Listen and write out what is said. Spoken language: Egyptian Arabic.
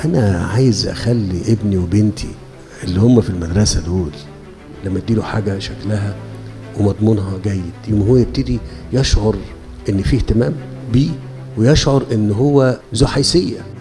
انا عايز اخلي ابني وبنتي اللي هم في المدرسه دول لما اديله حاجه شكلها ومضمونها جيد يوم هو يبتدي يشعر ان فيه اهتمام بيه ويشعر ان هو ذو حيثيه